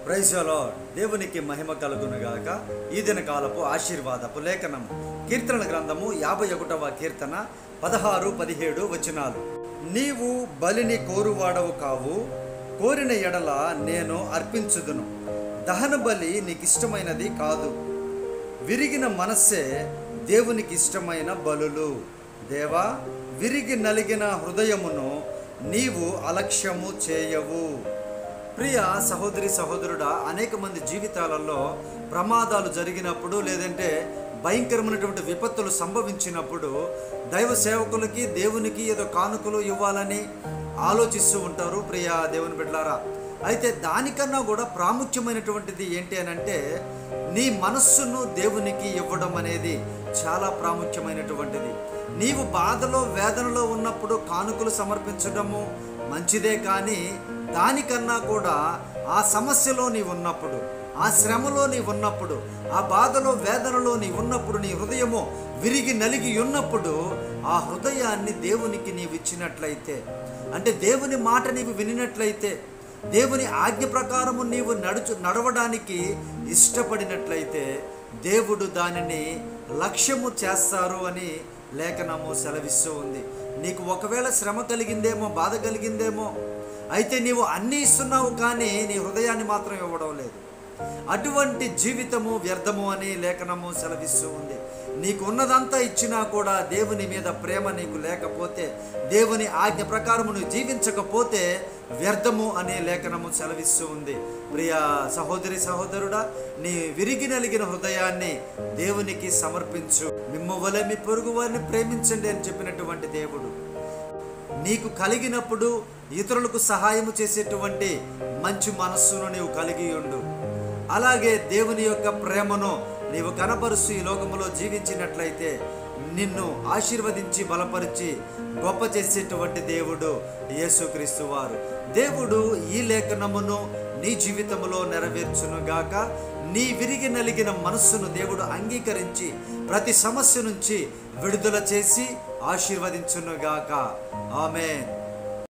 ప్రైజలో దేవునికి మహిమ కలుగునుగాక ఈ దిన కాలపు ఆశీర్వాదపు లేఖనం కీర్తన గ్రంథము యాభై ఒకటవ కీర్తన పదహారు పదిహేడు వచనాలు నీవు బలిని కోరువాడవు కావు కోరిన ఎడల నేను అర్పించుదును దహన బలి నీకు ఇష్టమైనది కాదు విరిగిన మనస్సే దేవునికి ఇష్టమైన బలులు దేవా విరిగి నలిగిన హృదయమును నీవు అలక్ష్యము చేయవు ప్రియ సహోదరి సహోదరుడా అనేక మంది జీవితాలలో ప్రమాదాలు జరిగినప్పుడు లేదంటే భయంకరమైనటువంటి విపత్తులు సంభవించినప్పుడు దైవ సేవకులకి దేవునికి ఏదో కానుకలు ఇవ్వాలని ఆలోచిస్తూ ఉంటారు ప్రియ దేవుని బిడ్డలారా అయితే దానికన్నా కూడా ప్రాముఖ్యమైనటువంటిది ఏంటి అని అంటే నీ మనస్సును దేవునికి ఇవ్వడం అనేది చాలా ప్రాముఖ్యమైనటువంటిది నీవు బాధలో వేదనలో ఉన్నప్పుడు కానుకలు సమర్పించడము మంచిదే కానీ దానికన్నా కూడా ఆ సమస్యలో నీ ఉన్నప్పుడు ఆ శ్రమలో నీ ఉన్నప్పుడు ఆ బాధలో వేదనలో నీ ఉన్నప్పుడు నీ హృదయము విరిగి నలిగి ఉన్నప్పుడు ఆ హృదయాన్ని దేవునికి నీవు ఇచ్చినట్లయితే అంటే దేవుని మాట నీవు వినినట్లయితే దేవుని ఆజ్ఞ ప్రకారము నీవు నడుచు నడవడానికి ఇష్టపడినట్లయితే దేవుడు దానిని లక్ష్యము చేస్తారు అని లేఖనము సెలవిస్తూ ఉంది నీకు ఒకవేళ శ్రమ కలిగిందేమో బాధ కలిగిందేమో అయితే నీవు అన్నీ ఇస్తున్నావు కానీ నీ హృదయాన్ని మాత్రం ఇవ్వడం లేదు అటువంటి జీవితము వ్యర్థము అని లేఖనము సెలవిస్తూ ఉంది నీకు ఉన్నదంతా ఇచ్చినా కూడా దేవుని మీద ప్రేమ నీకు లేకపోతే దేవుని ఆజ్ఞ ప్రకారము నువ్వు జీవించకపోతే వ్యర్థము అనే లేఖనము సెలవిస్తూ ఉంది ప్రియ సహోదరి సహోదరుడా నీ విరిగి నలిగిన హృదయాన్ని దేవునికి సమర్పించు మిమ్మ వలె మీ పొరుగు వారిని ప్రేమించండి అని చెప్పినటువంటి దేవుడు నీకు కలిగినప్పుడు ఇతరులకు సహాయము చేసేటువంటి మంచి మనస్సును నీవు కలిగి ఉండు అలాగే దేవుని యొక్క ప్రేమను నీవు కనపరుస్తూ ఈ లోకములో జీవించినట్లయితే నిన్ను ఆశీర్వదించి బలపరిచి గొప్ప చేసేటువంటి దేవుడు యేసుక్రీస్తు వారు దేవుడు ఈ లేఖనమును నీ జీవితంలో నెరవేర్చునుగాక నీ విరిగి నలిగిన మనస్సును దేవుడు అంగీకరించి ప్రతి సమస్య నుంచి విడుదల చేసి ఆశీర్వదించునుగాక ఆమె